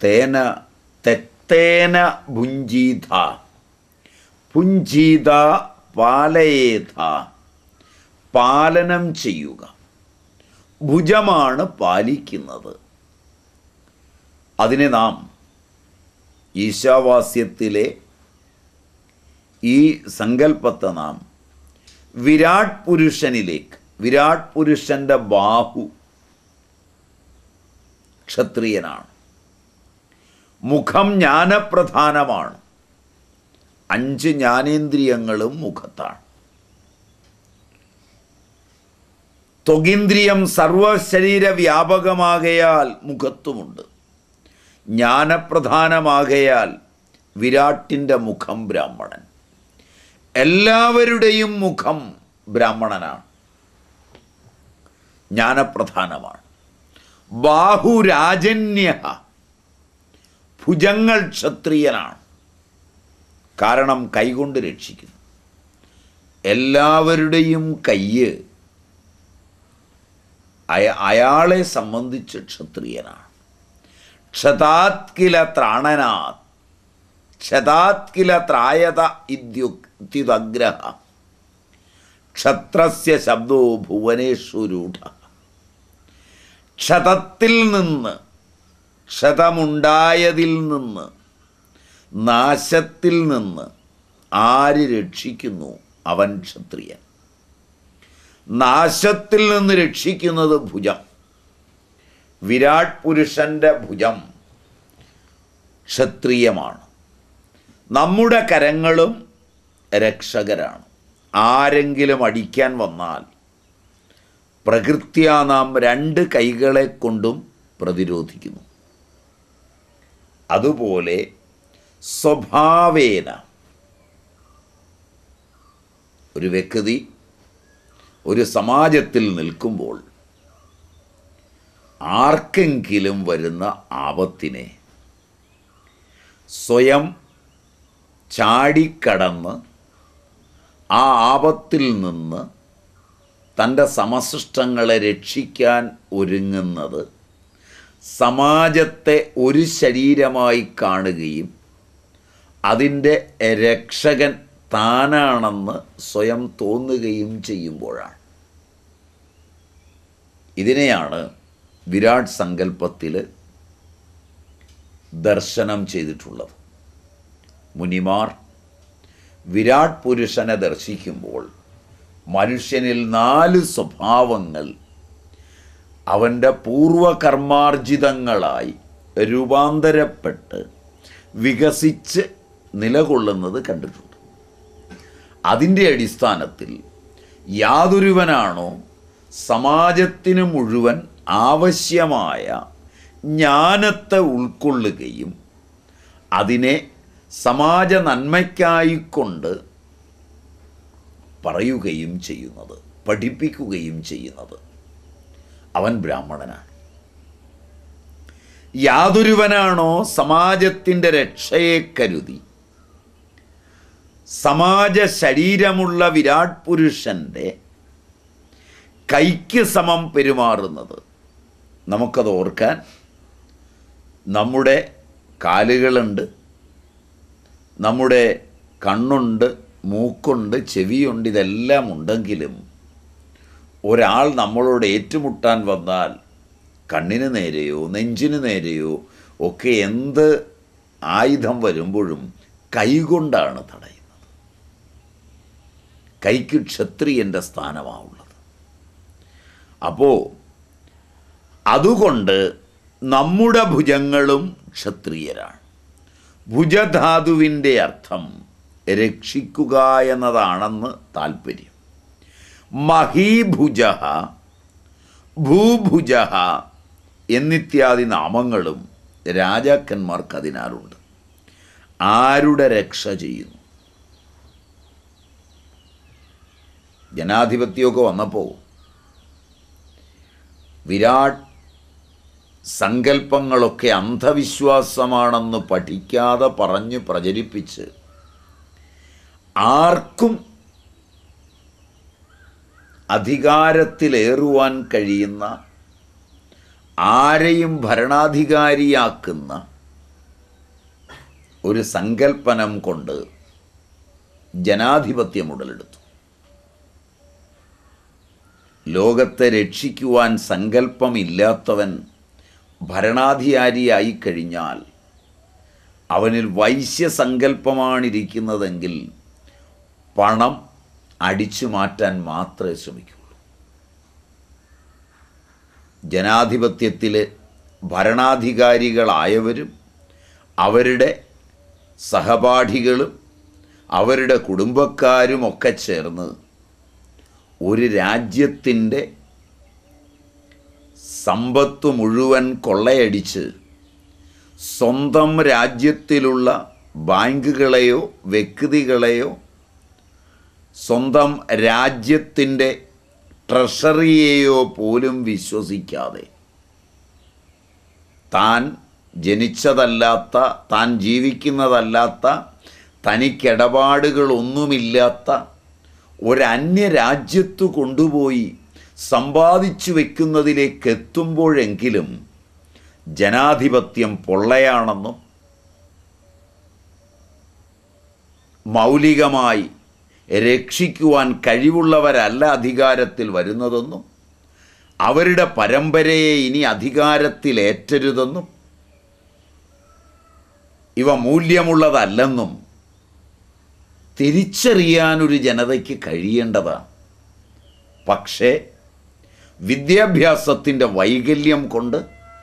തേന തെക്തേന ഭുഞ്ചീത പുഞ്ചീത പാലയേത പാലനം ചെയ്യുക ഭുജമാണ് പാലിക്കുന്നത് അതിനെ നാം ഈശാവാസ്യത്തിലെ ഈ സങ്കല്പത്തെ നാം വിരാട് പുരുഷനിലേക്ക് വിരാട് പുരുഷൻ്റെ ബാഹു ക്ഷത്രിയനാണ് മുഖം ജ്ഞാനപ്രധാനമാണ് അഞ്ച് ജ്ഞാനേന്ദ്രിയങ്ങളും മുഖത്താണ് ത്വഗീന്ദ്രിയം സർവശരീര വ്യാപകമാകയാൽ മുഖത്തുമുണ്ട് ജ്ഞാനപ്രധാനമാകയാൽ വിരാട്ടിൻ്റെ മുഖം ബ്രാഹ്മണൻ എല്ലാവരുടെയും മുഖം ബ്രാഹ്മണനാണ് ജ്ഞാനപ്രധാനമാണ് ബാഹുരാജന്യ ഭുജങ്ങൾ ക്ഷത്രിയനാണ് കാരണം കൈകൊണ്ട് രക്ഷിക്കുന്നു എല്ലാവരുടെയും കയ്യ് അയ അയാളെ സംബന്ധിച്ച് ക്ഷത്രിയനാണ് ക്ഷതാത് കില ത്രാണനാത് ക്ഷതാത് കില ത്രായത ഇത്യുക്തിദഗ്രഹ ക്ഷത്രസ്യ ശബ്ദോ ഭുവനേശ്വരൂഢ ക്ഷതത്തിൽ നിന്ന് ക്ഷതമുണ്ടായതിൽ നിന്ന് നാശത്തിൽ നിന്ന് ആര് രക്ഷിക്കുന്നു അവൻ ക്ഷത്രിയൻ നാശത്തിൽ നിന്ന് രക്ഷിക്കുന്നത് ഭുജം വിരാട് പുരുഷൻ്റെ ഭുജം ക്ഷത്രിയമാണ് നമ്മുടെ കരങ്ങളും രക്ഷകരാണ് ആരെങ്കിലും അടിക്കാൻ വന്നാൽ പ്രകൃത്യാ നാം രണ്ട് കൈകളെ കൊണ്ടും പ്രതിരോധിക്കുന്നു അതുപോലെ സ്വഭാവേന ഒരു വ്യക്തി ഒരു സമാജത്തിൽ നിൽക്കുമ്പോൾ ആർക്കെങ്കിലും വരുന്ന ആപത്തിനെ സ്വയം ചാടിക്കടന്ന് ആ ആപത്തിൽ നിന്ന് തൻ്റെ സമശിഷ്ടങ്ങളെ രക്ഷിക്കാൻ ഒരുങ്ങുന്നത് സമാജത്തെ ഒരു ശരീരമായി കാണുകയും അതിൻ്റെ രക്ഷകൻ താനാണെന്ന് സ്വയം തോന്നുകയും ചെയ്യുമ്പോഴാണ് ഇതിനെയാണ് വിരാട് സങ്കല്പത്തിൽ ദർശനം ചെയ്തിട്ടുള്ളത് മുനിമാർ വിരാട് പുരുഷനെ ദർശിക്കുമ്പോൾ മനുഷ്യനിൽ നാല് സ്വഭാവങ്ങൾ അവൻ്റെ പൂർവകർമാർജിതങ്ങളായി രൂപാന്തരപ്പെട്ട് വികസിച്ച് നിലകൊള്ളുന്നത് കണ്ടിട്ടുണ്ട് അതിൻ്റെ അടിസ്ഥാനത്തിൽ യാതൊരുവനാണോ സമാജത്തിന് മുഴുവൻ ആവശ്യമായ ജ്ഞാനത്തെ ഉൾക്കൊള്ളുകയും അതിനെ സമാജ നന്മയ്ക്കായിക്കൊണ്ട് പറയുകയും ചെയ്യുന്നത് പഠിപ്പിക്കുകയും ചെയ്യുന്നത് അവൻ ബ്രാഹ്മണനാണ് യാതൊരുവനാണോ സമാജത്തിൻ്റെ രക്ഷയെ കരുതി സമാജ ശരീരമുള്ള വിരാട് പുരുഷൻ്റെ കൈക്ക് സമം പെരുമാറുന്നത് നമുക്കത് ഓർക്കാൻ നമ്മുടെ കാലുകളുണ്ട് നമ്മുടെ കണ്ണുണ്ട് മൂക്കുണ്ട് ചെവിയുണ്ട് ഇതെല്ലാം ഉണ്ടെങ്കിലും ഒരാൾ നമ്മളോട് ഏറ്റുമുട്ടാൻ വന്നാൽ കണ്ണിന് നേരെയോ നെഞ്ചിന് നേരെയോ ഒക്കെ എന്ത് ആയുധം വരുമ്പോഴും കൈകൊണ്ടാണ് തടയുന്നത് കൈക്ക് ക്ഷത്രിയൻ്റെ സ്ഥാനമാണുള്ളത് അപ്പോൾ അതുകൊണ്ട് നമ്മുടെ ഭുജങ്ങളും ക്ഷത്രിയരാണ് ഭുജധാതുവിൻ്റെ അർത്ഥം രക്ഷിക്കുക എന്നതാണെന്ന് താല്പര്യം മഹീഭുജ ഭൂഭുജ എന്നിത്യാദി നാമങ്ങളും രാജാക്കന്മാർക്ക് അതിനാലുണ്ട് ആരുടെ രക്ഷ ചെയ്യുന്നു ജനാധിപത്യമൊക്കെ വന്നപ്പോൾ വിരാട് സങ്കല്പങ്ങളൊക്കെ അന്ധവിശ്വാസമാണെന്ന് പഠിക്കാതെ പറഞ്ഞ് പ്രചരിപ്പിച്ച് ആർക്കും അധികാരത്തിലേറുവാൻ കഴിയുന്ന ആരെയും ഭരണാധികാരിയാക്കുന്ന ഒരു സങ്കല്പനം കൊണ്ട് ജനാധിപത്യം ഉടലെടുത്തു ലോകത്തെ രക്ഷിക്കുവാൻ സങ്കല്പമില്ലാത്തവൻ ഭരണാധികാരിയായി കഴിഞ്ഞാൽ അവനിൽ വൈശ്യസങ്കല്പമാണിരിക്കുന്നതെങ്കിൽ പണം അടിച്ചു മാറ്റാൻ മാത്രമേ ശ്രമിക്കുള്ളൂ ജനാധിപത്യത്തിൽ ഭരണാധികാരികളായവരും അവരുടെ സഹപാഠികളും അവരുടെ കുടുംബക്കാരുമൊക്കെ ചേർന്ന് ഒരു രാജ്യത്തിൻ്റെ സമ്പത്ത് മുഴുവൻ കൊള്ളയടിച്ച് സ്വന്തം രാജ്യത്തിലുള്ള ബാങ്കുകളെയോ വ്യക്തികളെയോ സ്വന്തം രാജ്യത്തിൻ്റെ ട്രഷറിയെയോ പോലും വിശ്വസിക്കാതെ താൻ ജനിച്ചതല്ലാത്ത താൻ ജീവിക്കുന്നതല്ലാത്ത തനിക്കിടപാടുകളൊന്നുമില്ലാത്ത ഒരന്യ രാജ്യത്തു കൊണ്ടുപോയി സമ്പാദിച്ചു വെക്കുന്നതിലേക്ക് എത്തുമ്പോഴെങ്കിലും ജനാധിപത്യം പൊള്ളയാണെന്നും മൗലികമായി രക്ഷിക്കുവാൻ കഴിവുള്ളവരല്ല അധികാരത്തിൽ വരുന്നതെന്നും അവരുടെ പരമ്പരയെ ഇനി അധികാരത്തിലേറ്റരുതെന്നും ഇവ മൂല്യമുള്ളതല്ലെന്നും തിരിച്ചറിയാനൊരു ജനതയ്ക്ക് കഴിയേണ്ടതാണ് പക്ഷേ വിദ്യാഭ്യാസത്തിൻ്റെ വൈകല്യം കൊണ്ട്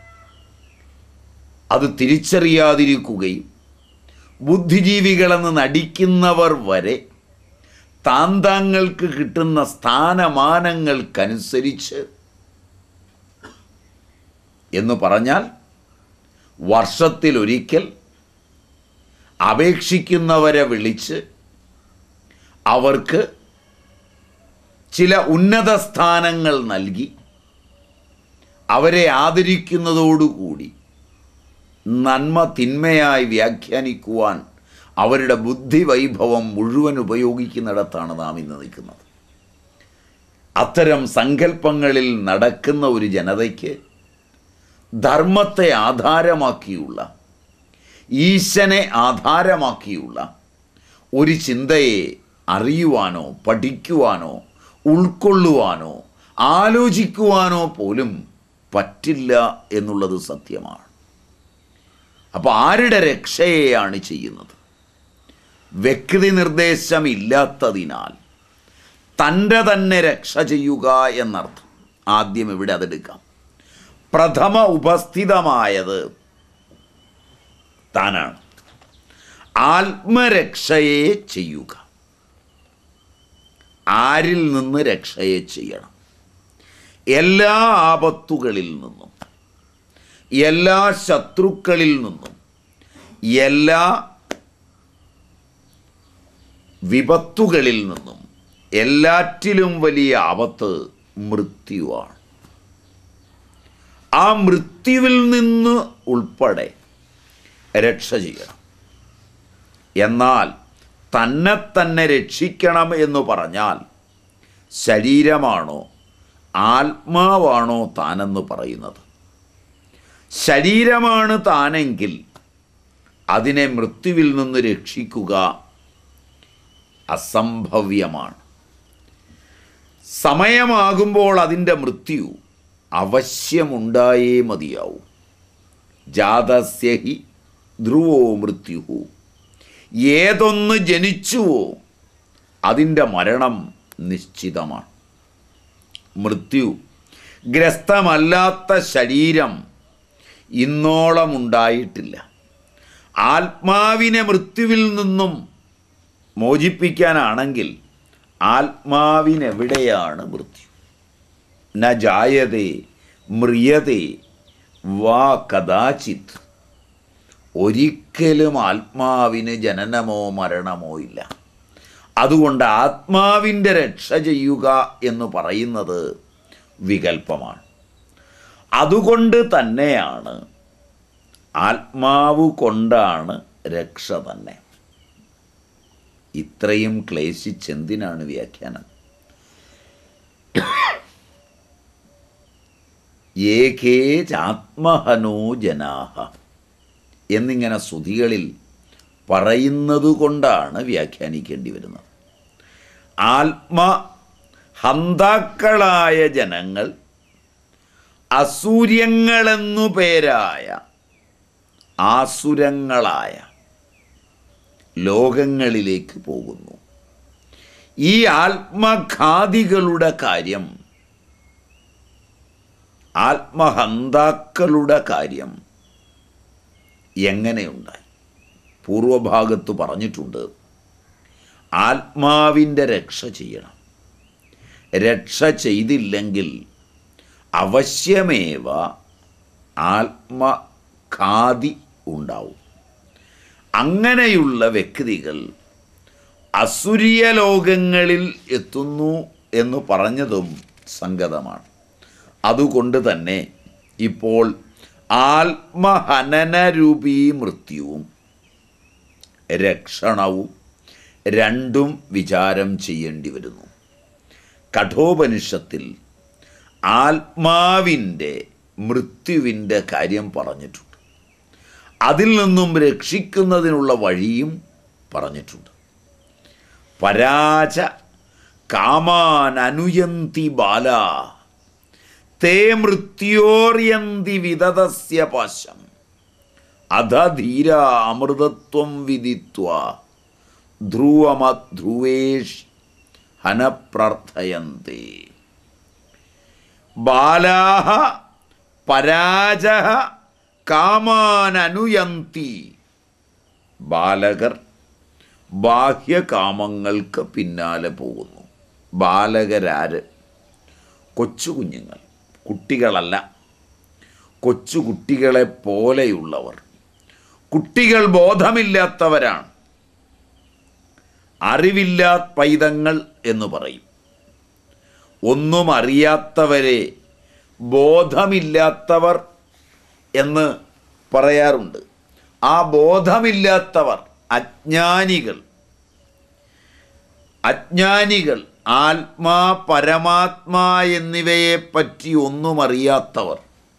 അത് തിരിച്ചറിയാതിരിക്കുകയും ബുദ്ധിജീവികളെന്ന് നടിക്കുന്നവർ വരെ താന്താങ്ങൾക്ക് കിട്ടുന്ന സ്ഥാനമാനങ്ങൾക്കനുസരിച്ച് എന്ന് പറഞ്ഞാൽ വർഷത്തിലൊരിക്കൽ അപേക്ഷിക്കുന്നവരെ വിളിച്ച് അവർക്ക് ചില ഉന്നത സ്ഥാനങ്ങൾ നൽകി അവരെ ആദരിക്കുന്നതോടുകൂടി നന്മ തിന്മയായി വ്യാഖ്യാനിക്കുവാൻ അവരുടെ ബുദ്ധി വൈഭവം മുഴുവൻ ഉപയോഗിക്കുന്നിടത്താണ് നാം ഇന്ന് നിൽക്കുന്നത് അത്തരം സങ്കല്പങ്ങളിൽ നടക്കുന്ന ഒരു ജനതയ്ക്ക് ധർമ്മത്തെ ആധാരമാക്കിയുള്ള ഈശനെ ആധാരമാക്കിയുള്ള ഒരു ചിന്തയെ അറിയുവാനോ പഠിക്കുവാനോ ഉൾക്കൊള്ളുവാനോ ആലോചിക്കുവാനോ പോലും പറ്റില്ല എന്നുള്ളത് സത്യമാണ് അപ്പോൾ ആരുടെ രക്ഷയെയാണ് ചെയ്യുന്നത് വ്യക്തി നിർദ്ദേശമില്ലാത്തതിനാൽ തൻ്റെ തന്നെ രക്ഷ ചെയ്യുക എന്നർത്ഥം ആദ്യം ഇവിടെ അതെടുക്കാം പ്രഥമ ഉപസ്ഥിതമായത് താനാണ് ആത്മരക്ഷയെ ചെയ്യുക ആരിൽ നിന്ന് രക്ഷയെ ചെയ്യണം എല്ലാ ആപത്തുകളിൽ നിന്നും എല്ലാ ശത്രുക്കളിൽ നിന്നും എല്ലാ വിപത്തുകളിൽ നിന്നും എല്ലാറ്റിലും വലിയ ആപത്ത് മൃത്യുവാണ് ആ മൃത്യുവിൽ നിന്ന് ഉൾപ്പെടെ രക്ഷ ചെയ്യണം എന്നാൽ തന്നെ തന്നെ രക്ഷിക്കണം എന്ന് പറഞ്ഞാൽ ശരീരമാണോ ആത്മാവാണോ താനെന്ന് പറയുന്നത് ശരീരമാണ് താനെങ്കിൽ അതിനെ മൃത്യുവിൽ നിന്ന് രക്ഷിക്കുക അസംഭവ്യമാണ് സമയമാകുമ്പോൾ അതിൻ്റെ മൃത്യു അവശ്യമുണ്ടായേ മതിയാവൂ ജാതസ്യ ഹി ധ്രുവോ മൃത്യു ഏതൊന്ന് ജനിച്ചുവോ അതിൻ്റെ മരണം നിശ്ചിതമാണ് മൃത്യു ഗ്രസ്തമല്ലാത്ത ശരീരം ഇന്നോളം ഉണ്ടായിട്ടില്ല ആത്മാവിനെ മൃത്യുവിൽ നിന്നും മോചിപ്പിക്കാനാണെങ്കിൽ ആത്മാവിനെവിടെയാണ് മൃത്യു ന ജായതേ മ്രിയതേ വാ കഥാചിത് ഒരിക്കലും ആത്മാവിന് ജനനമോ മരണമോ ഇല്ല അതുകൊണ്ട് ആത്മാവിൻ്റെ രക്ഷ ചെയ്യുക എന്ന് പറയുന്നത് വികല്പമാണ് അതുകൊണ്ട് തന്നെയാണ് ആത്മാവ് കൊണ്ടാണ് രക്ഷ തന്നെ ഇത്രയും ക്ലേശിച്ചെന്തിനാണ് വ്യാഖ്യാനം ഏകേജാത്മഹനോ ജനാഹ എന്നിങ്ങനെ ശ്രുതികളിൽ പറയുന്നത് കൊണ്ടാണ് വ്യാഖ്യാനിക്കേണ്ടി വരുന്നത് ആത്മ ഹന്താക്കളായ ജനങ്ങൾ അസൂര്യങ്ങളെന്നു പേരായ ആസുരങ്ങളായ ലോകങ്ങളിലേക്ക് പോകുന്നു ഈ ആത്മഘാതികളുടെ കാര്യം ആത്മഹന്താക്കളുടെ കാര്യം എങ്ങനെയുണ്ടായി പൂർവഭാഗത്ത് പറഞ്ഞിട്ടുണ്ട് ആത്മാവിൻ്റെ രക്ഷ ചെയ്യണം രക്ഷ ചെയ്തില്ലെങ്കിൽ അവശ്യമേവ ആത്മഘാതി ഉണ്ടാവും അങ്ങനെയുള്ള വ്യക്തികൾ അസുരീയ ലോകങ്ങളിൽ എത്തുന്നു എന്ന് പറഞ്ഞതും സംഗതമാണ് അതുകൊണ്ട് തന്നെ ഇപ്പോൾ ആത്മഹനനരൂപീ മൃത്യുവും രക്ഷണവും രണ്ടും വിചാരം ചെയ്യേണ്ടി വരുന്നു കഠോപനിഷത്തിൽ ആത്മാവിൻ്റെ മൃത്യുവിൻ്റെ കാര്യം പറഞ്ഞിട്ടുണ്ട് അതിൽ നിന്നും രക്ഷിക്കുന്നതിനുള്ള വഴിയും പറഞ്ഞിട്ടുണ്ട് പരാജ കാമാൻ അനുയന്തി ബാല തേ മൃത്യോർയന്തി വിദതസ്യ പാശം അധ ധീര അമൃതത്വം വിദിത്വ ധ്രുവമധ്രുവേഷ് ഹനപ്രാർത്ഥയന്തേ ബാലാഹ പരാജ കാമാനനുയന്തി ബാലകർ ബാഹ്യകാമങ്ങൾക്ക് പിന്നാലെ പോകുന്നു ബാലകരാര് കൊച്ചു കുഞ്ഞുങ്ങൾ കുട്ടികളല്ല കൊച്ചു കുട്ടികളെ പോലെയുള്ളവർ കുട്ടികൾ ബോധമില്ലാത്തവരാണ് അറിവില്ലാ പൈതങ്ങൾ എന്ന് പറയും ഒന്നും അറിയാത്തവരെ ബോധമില്ലാത്തവർ എന്ന് പറയാറുണ്ട് ആ ബോധമില്ലാത്തവർ അജ്ഞാനികൾ അജ്ഞാനികൾ ആത്മാ പരമാത്മാ എന്നിവയെ പറ്റി ഒന്നും അറിയാത്തവർ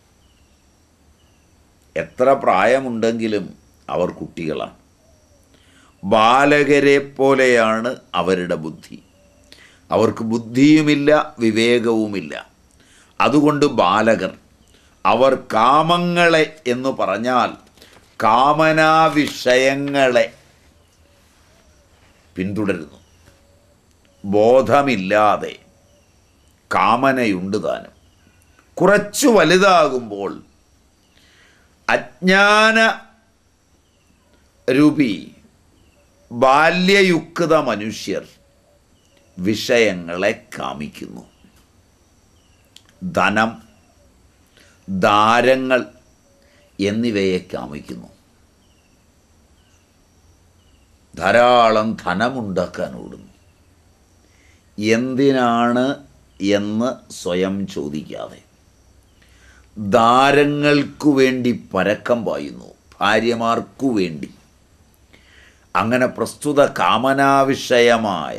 എത്ര പ്രായമുണ്ടെങ്കിലും അവർ കുട്ടികളാണ് ബാലകരെ പോലെയാണ് അവരുടെ ബുദ്ധി അവർക്ക് ബുദ്ധിയുമില്ല വിവേകവുമില്ല അതുകൊണ്ട് ബാലകർ അവർ കാമങ്ങളെ എന്ന് പറഞ്ഞാൽ കാമനാ വിഷയങ്ങളെ പിന്തുടരുന്നു ബോധമില്ലാതെ കാമനയുണ്ട് താനും കുറച്ചു വലുതാകുമ്പോൾ അജ്ഞാന രൂപി ബാല്യയുക്ത മനുഷ്യർ വിഷയങ്ങളെ കാമിക്കുന്നു ധനം ദാരങ്ങൾ എന്നിവയെ കാമിക്കുന്നു ധാരാളം ധനമുണ്ടാക്കാൻ ഓടുന്നു എന്തിനാണ് എന്ന് സ്വയം ചോദിക്കാതെ ദാരങ്ങൾക്കു വേണ്ടി പരക്കം പായുന്നു ഭാര്യമാർക്കു വേണ്ടി അങ്ങനെ പ്രസ്തുത കാമനാവിഷയമായ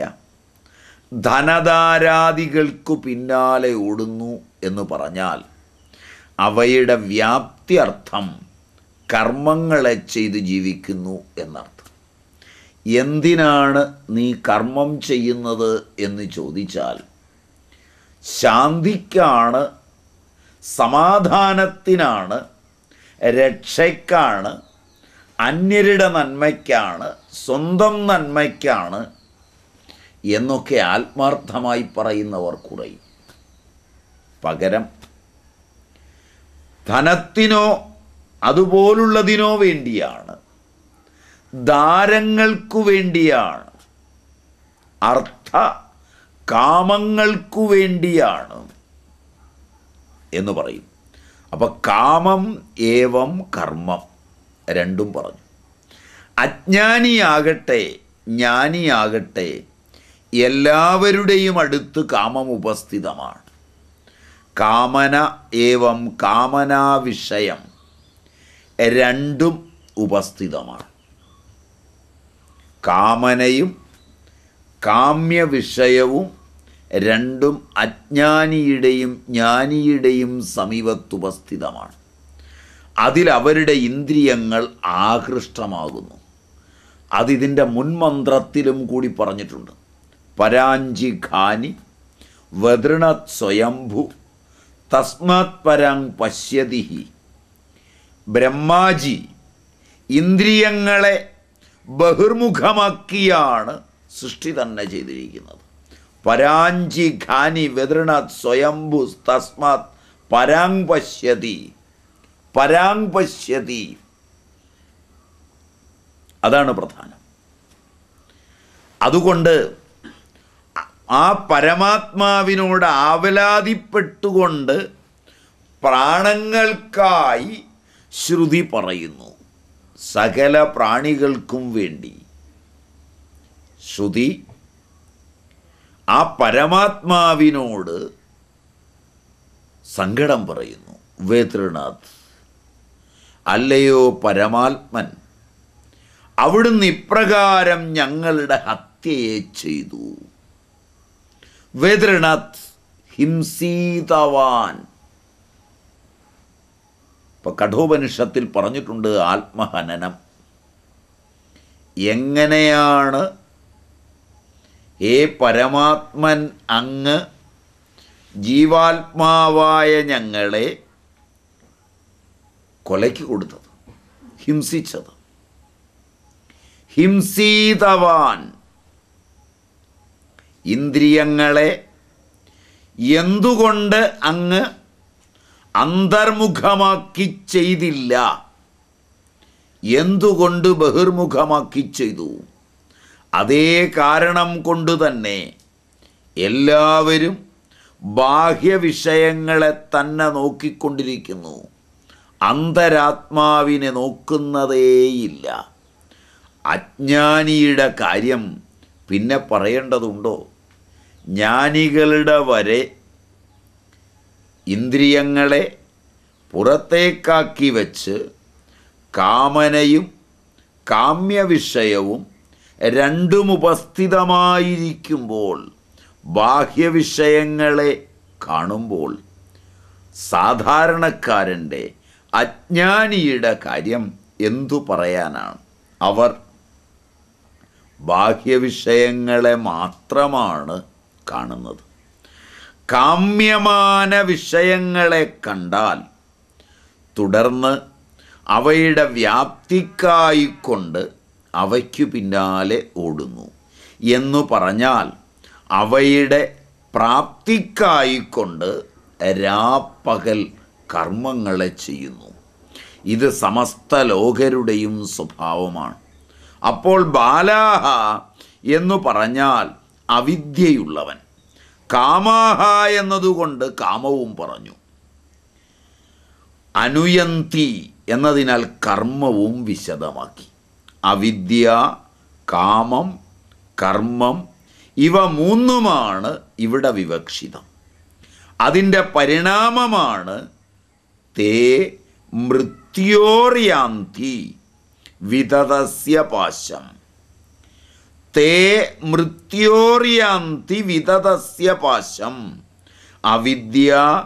ധനധാരാദികൾക്കു പിന്നാലെ ഓടുന്നു എന്ന് പറഞ്ഞാൽ അവയുടെ വ്യാപ്തി അർത്ഥം കർമ്മങ്ങളെ ചെയ്ത് ജീവിക്കുന്നു എന്നർത്ഥം എന്തിനാണ് നീ കർമ്മം ചെയ്യുന്നത് എന്ന് ചോദിച്ചാൽ ശാന്തിക്കാണ് സമാധാനത്തിനാണ് രക്ഷയ്ക്കാണ് അന്യരുടെ നന്മയ്ക്കാണ് സ്വന്തം നന്മയ്ക്കാണ് എന്നൊക്കെ ആത്മാർത്ഥമായി പറയുന്നവർ കുറയും പകരം ധനത്തിനോ അതുപോലുള്ളതിനോ വേണ്ടിയാണ് ദാരങ്ങൾക്കു വേണ്ടിയാണ് അർത്ഥ കാമങ്ങൾക്കു വേണ്ടിയാണ് എന്ന് പറയും അപ്പം കാമം ഏവം കർമ്മം രണ്ടും പറഞ്ഞു അജ്ഞാനിയാകട്ടെ ജ്ഞാനിയാകട്ടെ എല്ലാവരുടെയും അടുത്ത് കാമം ഉപസ്ഥിതമാണ് കാമന ഏവം കാമനാ വിഷയം രണ്ടും ഉപസ്ഥിതമാണ് കാമനയും കാമ്യ വിഷയവും രണ്ടും അജ്ഞാനിയുടെയും ജ്ഞാനിയുടെയും സമീപത്തുപസ്ഥിതമാണ് അതിൽ അവരുടെ ഇന്ദ്രിയങ്ങൾ ആകൃഷ്ടമാകുന്നു അതിതിൻ്റെ മുൻമന്ത്രത്തിലും കൂടി പറഞ്ഞിട്ടുണ്ട് പരാഞ്ചി ഖാനി വദൃണത് സ്വയംഭു തസ്മാത് പരാങ് പശ്യതി ബ്രഹ്മാജി ഇന്ദ്രിയങ്ങളെ ബഹിർമുഖമാക്കിയാണ് സൃഷ്ടി തന്നെ ചെയ്തിരിക്കുന്നത് പരാഞ്ചി ഖാനി വെതൃണത് സ്വയംഭു തസ്മാത് പരാങ് പശ്യതി പരാങ് പശ്യതി അതാണ് പ്രധാനം അതുകൊണ്ട് ആ പരമാത്മാവിനോട് ആവലാതിപ്പെട്ടുകൊണ്ട് പ്രാണങ്ങൾക്കായി ശ്രുതി പറയുന്നു സകല പ്രാണികൾക്കും വേണ്ടി ശ്രുതി ആ പരമാത്മാവിനോട് സങ്കടം പറയുന്നു വേതൃനാഥ് അല്ലയോ പരമാത്മൻ അവിടുന്ന് ഇപ്രകാരം ഞങ്ങളുടെ ഹത്യയെ ചെയ്തു വേദൃണത് ഹിംസീതവാൻ ഇപ്പൊ കഠോപനിഷത്തിൽ പറഞ്ഞിട്ടുണ്ട് ആത്മഹനനം എങ്ങനെയാണ് ഏ പരമാത്മൻ അങ്ങ് ജീവാത്മാവായ ഞങ്ങളെ കൊലയ്ക്ക് കൊടുത്തത് ഹിംസിച്ചത് ഹിംസീതവാൻ ഇന്ദ്രിയങ്ങളെ എന്തുകൊണ്ട് അങ്ങ് അന്തർമുഖമാക്കി ചെയ്തില്ല എന്തുകൊണ്ട് ബഹിർമുഖമാക്കി ചെയ്തു അതേ കാരണം കൊണ്ട് തന്നെ എല്ലാവരും ബാഹ്യവിഷയങ്ങളെ തന്നെ നോക്കിക്കൊണ്ടിരിക്കുന്നു അന്തരാത്മാവിനെ നോക്കുന്നതേയില്ല അജ്ഞാനിയുടെ കാര്യം പിന്നെ പറയേണ്ടതുണ്ടോ ജ്ഞാനികളുടെ വരെ ഇന്ദ്രിയങ്ങളെ പുറത്തേക്കാക്കി വച്ച് കാമനയും കാമ്യവിഷയവും രണ്ടും ഉപസ്ഥിതമായിരിക്കുമ്പോൾ ബാഹ്യവിഷയങ്ങളെ കാണുമ്പോൾ സാധാരണക്കാരൻ്റെ അജ്ഞാനിയുടെ കാര്യം എന്തു പറയാനാണ് അവർ ബാഹ്യവിഷയങ്ങളെ മാത്രമാണ് കാണുന്നത് കാമ്യമാന വിഷയങ്ങളെ കണ്ടാൽ തുടർന്ന് അവയുടെ വ്യാപ്തിക്കായിക്കൊണ്ട് അവയ്ക്കു പിന്നാലെ ഓടുന്നു എന്നു പറഞ്ഞാൽ അവയുടെ പ്രാപ്തിക്കായിക്കൊണ്ട് രാപ്പകൽ കർമ്മങ്ങളെ ചെയ്യുന്നു ഇത് സമസ്ത ലോകരുടെയും സ്വഭാവമാണ് അപ്പോൾ ബാലാഹ എന്നു പറഞ്ഞാൽ അവിദ്യയുള്ളവൻ കാമാഹ എന്നതുകൊണ്ട് കാമവും പറഞ്ഞു അനുയന്തി എന്നതിനാൽ കർമ്മവും വിശദമാക്കി അവിദ്യ കാമം കർമ്മം ഇവ മൂന്നുമാണ് ഇവിടെ വിവക്ഷിതം അതിൻ്റെ പരിണാമമാണ് തേ മൃത്യോർയാന്തി വിതതസ്യ പാശം തേ മൃത്യോർയാന്തി വിതതസ്യ പാശം അവിദ്യ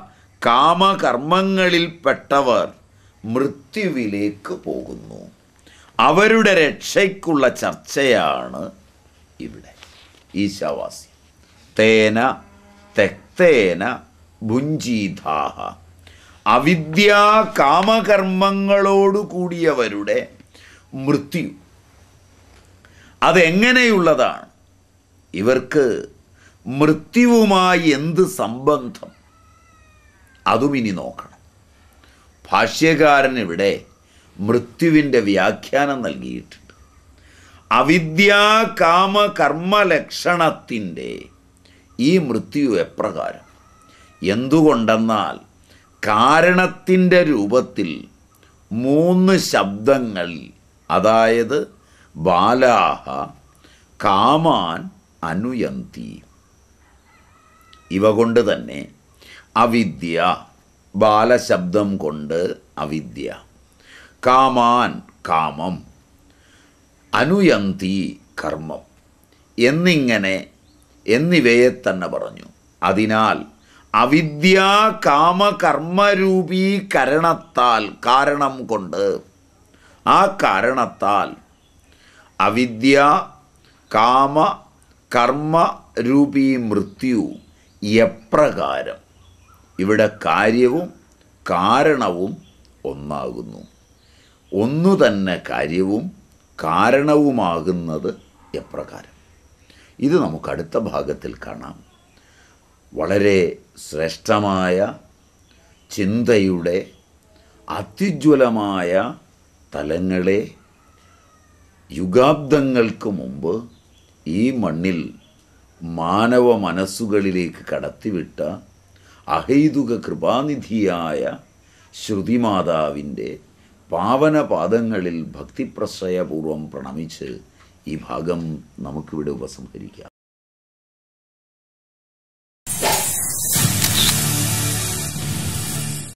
കാമകർമ്മങ്ങളിൽപ്പെട്ടവർ മൃത്യുവിലേക്ക് പോകുന്നു അവരുടെ രക്ഷയ്ക്കുള്ള ചർച്ചയാണ് ഇവിടെ ഈശാവാസ്യം തേന തെക്തേന ഭുഞ്ചീതാഹ അവിദ്യാ കാമകർമ്മങ്ങളോടു കൂടിയവരുടെ മൃത്യു അതെങ്ങനെയുള്ളതാണ് ഇവർക്ക് മൃത്യുവുമായി എന്ത് സംബന്ധം അതും ഇനി നോക്കണം ഭാഷ്യകാരൻ ഇവിടെ മൃത്യുവിൻ്റെ വ്യാഖ്യാനം നൽകിയിട്ടുണ്ട് അവിദ്യാ കാമ കർമ്മലക്ഷണത്തിൻ്റെ ഈ മൃത്യു എപ്രകാരം എന്തുകൊണ്ടെന്നാൽ കാരണത്തിൻ്റെ രൂപത്തിൽ മൂന്ന് ശബ്ദങ്ങൾ അതായത് ബാലാഹ കാമാൻ അനുയന്തി ഇവ കൊണ്ട് തന്നെ അവിദ്യ ബാലശബ്ദം കൊണ്ട് അവിദ്യ കാമാൻ കാമം അനുയന്തി കർമ്മം എന്നിങ്ങനെ എന്നിവയെ തന്നെ പറഞ്ഞു അതിനാൽ അവിദ്യാ കാമകർമ്മരൂപീകരണത്താൽ കാരണം കൊണ്ട് ആ കാരണത്താൽ അവിദ്യ കാമ കർമ്മ രൂപീ മൃത്യു എപ്രകാരം ഇവിടെ കാര്യവും കാരണവും ഒന്നാകുന്നു ഒന്നു തന്നെ കാര്യവും കാരണവുമാകുന്നത് എപ്രകാരം ഇത് നമുക്ക് അടുത്ത ഭാഗത്തിൽ കാണാം വളരെ ശ്രേഷ്ഠമായ ചിന്തയുടെ അത്യുജ്വലമായ തലങ്ങളെ യുഗാബ്ദങ്ങൾക്ക് മുമ്പ് ഈ മണ്ണിൽ മാനവ മനസ്സുകളിലേക്ക് കടത്തിവിട്ട അഹൈതുക കൃപാനിധിയായ ശ്രുതിമാതാവിൻ്റെ പാവനപാദങ്ങളിൽ ഭക്തിപ്രശ്രയപൂർവം പ്രണമിച്ച് ഈ ഭാഗം നമുക്കിവിടെ ഉപസംഹരിക്കാം